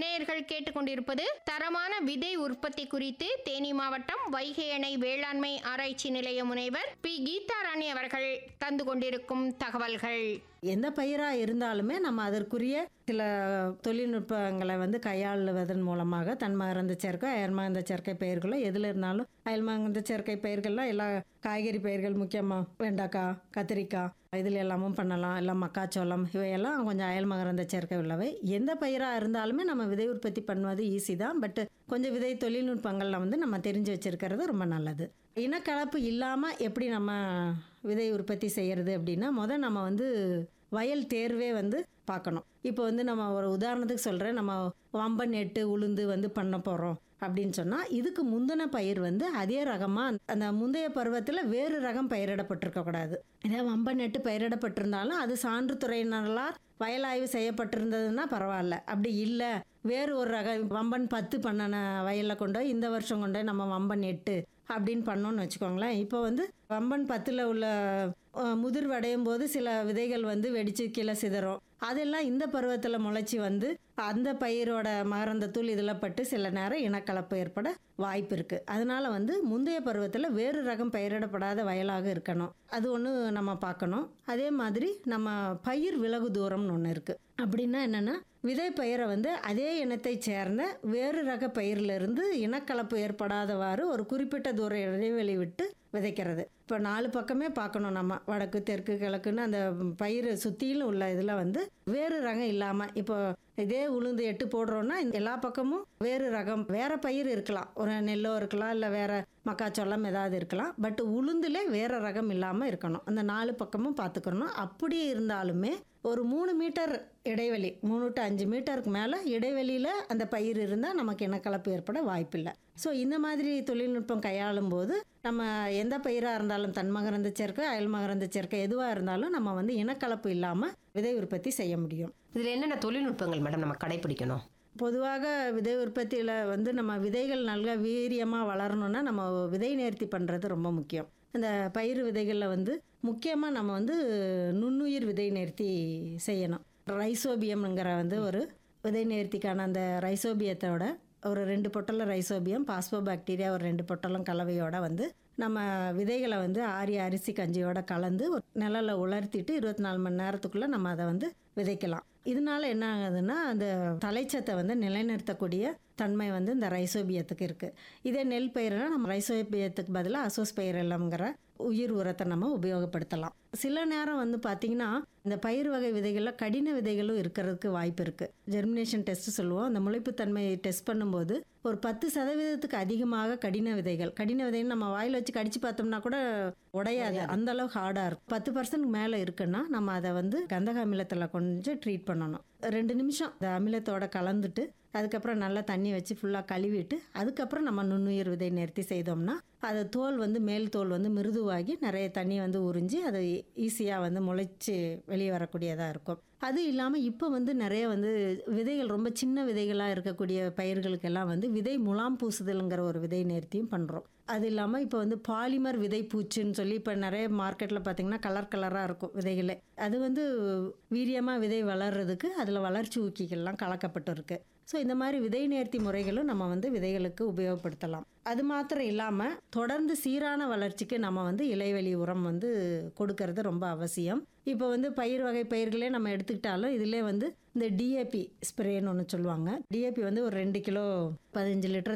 நேயர்கள் கேட்டுக்கொண்டிருப்பது தரமான விதை உற்பத்தி குறித்து தேனி மாவட்டம் வைகை அணை வேளாண்மை ஆராய்ச்சி நிலைய முனைவர் பி கீதா ராணி அவர்கள் தந்து கொண்டிருக்கும் தகவல்கள் எந்த பயிராக இருந்தாலுமே நம்ம அதற்குரிய சில தொழில்நுட்பங்களை வந்து கையாளுவதன் மூலமாக தன்மகரந்த சேர்க்கை அயல்மகந்த சேர்க்கை பயிர்களோ எதில் இருந்தாலும் அயல்மகந்த சேர்க்கை பயிர்கள்லாம் எல்லா காய்கறி பயிர்கள் முக்கியமாக வெண்டைக்காய் கத்திரிக்காய் இதில் எல்லாமும் பண்ணலாம் இல்லை மக்காச்சோளம் இவையெல்லாம் கொஞ்சம் அயல்மகரந்த சேர்க்கை உள்ளவை எந்த பயிராக இருந்தாலுமே நம்ம விதை உற்பத்தி பண்ணுவது ஈஸி தான் பட் கொஞ்சம் விதை தொழில்நுட்பங்கள்ல வந்து நம்ம தெரிஞ்சு வச்சிருக்கிறது ரொம்ப நல்லது இனக்கலப்பு இல்லாமல் எப்படி நம்ம விதை உற்பத்தி செய்கிறது அப்படின்னா முதல் நம்ம வந்து வயல் தேர்வே வந்து பார்க்கணும் இப்போ வந்து நம்ம ஒரு உதாரணத்துக்கு சொல்கிறேன் நம்ம வம்பன் நெட்டு உளுந்து வந்து பண்ண போகிறோம் அப்படின்னு சொன்னால் இதுக்கு முந்தின பயிர் வந்து அதே ரகமாக அந்த முந்தைய பருவத்தில் வேறு ரகம் பயிரிடப்பட்டிருக்கக்கூடாது இதே வம்பன் நெட்டு பயிரிடப்பட்டிருந்தாலும் அது சான்று துறையினரால் வயலாய்வு செய்யப்பட்டிருந்ததுன்னா பரவாயில்ல அப்படி இல்லை வேறு ஒரு ரகம் வம்பன் பத்து பண்ணின வயலில் கொண்டு போய் இந்த வருஷம் கொண்டு போய் நம்ம வம்பன் எட்டு அப்படின்னு பண்ணோன்னு வச்சுக்கோங்களேன் இப்போ வந்து வம்பன் பத்தில் உள்ள அஹ், முதிர்வு அடையும் போது சில விதைகள் வந்து வெடிச்சு கீழே சிதறும் அதெல்லாம் இந்த பருவத்தில் முளைச்சி வந்து அந்த பயிரோட மகரந்தத்தூள் இதில் பட்டு சில நேரம் இனக்கலப்பு ஏற்பட வாய்ப்பு இருக்குது அதனால வந்து முந்தைய பருவத்தில் வேறு ரகம் பயிரிடப்படாத வயலாக இருக்கணும் அது ஒன்று நம்ம பார்க்கணும் அதே மாதிரி நம்ம பயிர் விலகு தூரம்னு ஒன்று இருக்குது அப்படின்னா என்னென்னா விதை பயிரை வந்து அதே இனத்தை சேர்ந்த வேறு ரக பயிரிலிருந்து இனக்கலப்பு ஏற்படாதவாறு ஒரு குறிப்பிட்ட தூர இடைவெளி விட்டு விதைக்கிறது இப்போ நாலு பக்கமே பார்க்கணும் நம்ம வடக்கு தெற்கு கிழக்குன்னு அந்த பயிர் சுற்றிலும் உள்ள இதில் வந்து வேறு ரகம் இல்லாமல் இப்போ இதே உளுந்து எட்டு போடுறோன்னா இந்த எல்லா பக்கமும் வேறு ரகம் வேற பயிர் இருக்கலாம் ஒரு நெல்லோ இருக்கலாம் இல்லை வேற மக்காச்சோளம் ஏதாவது இருக்கலாம் பட் உளுந்துல வேற ரகம் இல்லாமல் இருக்கணும் அந்த நாலு பக்கமும் பார்த்துக்கணும் அப்படி இருந்தாலுமே ஒரு மூணு மீட்டர் இடைவெளி மூணு டு அஞ்சு மீட்டருக்கு மேலே இடைவெளியில் அந்த பயிர் இருந்தால் நமக்கு இனக்கலப்பு ஏற்பட வாய்ப்பில்லை ஸோ இந்த மாதிரி தொழில்நுட்பம் கையாளும் போது நம்ம எந்த பயிராக இருந்தாலும் தன்மகரந்த சேர்க்கை அயல்மகரந்த சேர்க்கை எதுவாக இருந்தாலும் நம்ம வந்து இனக்கலப்பு இல்லாமல் விதை உற்பத்தி செய்ய முடியும் இதில் என்னென்ன தொழில்நுட்பங்கள் மேடம் நம்ம கடைபிடிக்கணும் பொதுவாக விதை உற்பத்தியில் வந்து நம்ம விதைகள் நல்லா வீரியமாக வளரணும்னா நம்ம விதை நேர்த்தி பண்ணுறது ரொம்ப முக்கியம் அந்த பயிர் விதைகளில் வந்து முக்கியமாக நம்ம வந்து நுண்ணுயிர் விதை நேர்த்தி செய்யணும் ரைசோபியம்ங்கிற வந்து ஒரு விதை நேர்த்திக்கான அந்த ரைசோபியத்தோட ஒரு ரெண்டு பொட்டலம் ரைசோபியம் பாஸ்போ பாக்டீரியா ஒரு ரெண்டு பொட்டலம் கலவையோட வந்து நம்ம விதைகளை வந்து ஆரிய அரிசி கஞ்சியோட கலந்து ஒரு நிழல்ல உலர்த்திட்டு இருபத்தி நாலு மணி நேரத்துக்குள்ளே நம்ம அதை வந்து விதைக்கலாம் இதனால என்ன ஆகுதுன்னா அந்த தலைச்சத்தை வந்து நிலைநிறுத்தக்கூடிய தன்மை வந்து இந்த ரைசோபியத்துக்கு இருக்குது இதே நெல் பயிர்னா நம்ம ரைசோபியத்துக்கு பதிலாக அசோஸ் பயிரெல்லாம்ங்கிற உயிர் உரத்தை நம்ம உபயோகப்படுத்தலாம் சில நேரம் வந்து பார்த்திங்கன்னா இந்த பயிர் வகை விதைகளில் கடின விதைகளும் இருக்கிறதுக்கு வாய்ப்பு இருக்குது ஜெர்மினேஷன் டெஸ்ட் சொல்லுவோம் அந்த முளைப்புத்தன்மை டெஸ்ட் பண்ணும்போது ஒரு பத்து சதவீதத்துக்கு அதிகமாக கடின விதைகள் கடின விதைன்னு நம்ம வாயில் வச்சு கடிச்சு பார்த்தோம்னா கூட உடையாது அந்த அளவு ஹார்டாக இருக்கும் பத்து பர்சன்ட் மேலே இருக்குன்னா நம்ம அதை வந்து கந்தக அமிலத்தில் கொஞ்சம் ட்ரீட் பண்ணணும் ரெண்டு நிமிஷம் அந்த அமிலத்தோட கலந்துட்டு அதுக்கப்புறம் நல்லா தண்ணி வச்சு ஃபுல்லாக கழுவிட்டு அதுக்கப்புறம் நம்ம நுண்ணுயிர் விதை நிறுத்தி செய்தோம்னா அது தோல் வந்து மேல் தோல் வந்து மிருதுவாகி நிறைய தண்ணி வந்து உறிஞ்சி அது ஈஸியாக வந்து முளைச்சி வெளியே வரக்கூடியதாக இருக்கும் அது இல்லாமல் இப்போ வந்து நிறைய வந்து விதைகள் ரொம்ப சின்ன விதைகளாக இருக்கக்கூடிய பயிர்களுக்கெல்லாம் வந்து விதை முலாம் பூசுதல்ங்கிற ஒரு விதை நேர்த்தியும் பண்ணுறோம் அது இல்லாமல் இப்போ வந்து பாலிமர் விதை பூச்சுன்னு சொல்லி இப்போ நிறைய மார்க்கெட்டில் பார்த்தீங்கன்னா கலர் கலராக இருக்கும் விதைகளே அது வந்து வீரியமாக விதை வளர்றதுக்கு அதில் வளர்ச்சி ஊக்கிகள்லாம் கலக்கப்பட்டு இருக்கு ஸோ இந்த மாதிரி விதை நேர்த்தி முறைகளும் நம்ம வந்து விதைகளுக்கு உபயோகப்படுத்தலாம் அது மாத்திரம் இல்லாமல் தொடர்ந்து சீரான வளர்ச்சிக்கு நம்ம வந்து இலைவெளி உரம் வந்து கொடுக்கறது ரொம்ப அவசியம் இப்போ வந்து பயிர் வகை பயிர்களே நம்ம எடுத்துக்கிட்டாலும் இதிலே வந்து இந்த டிஏபி ஸ்ப்ரேன்னு ஒன்று சொல்லுவாங்க டிஏபி வந்து ஒரு ரெண்டு கிலோ பதினஞ்சு லிட்டர்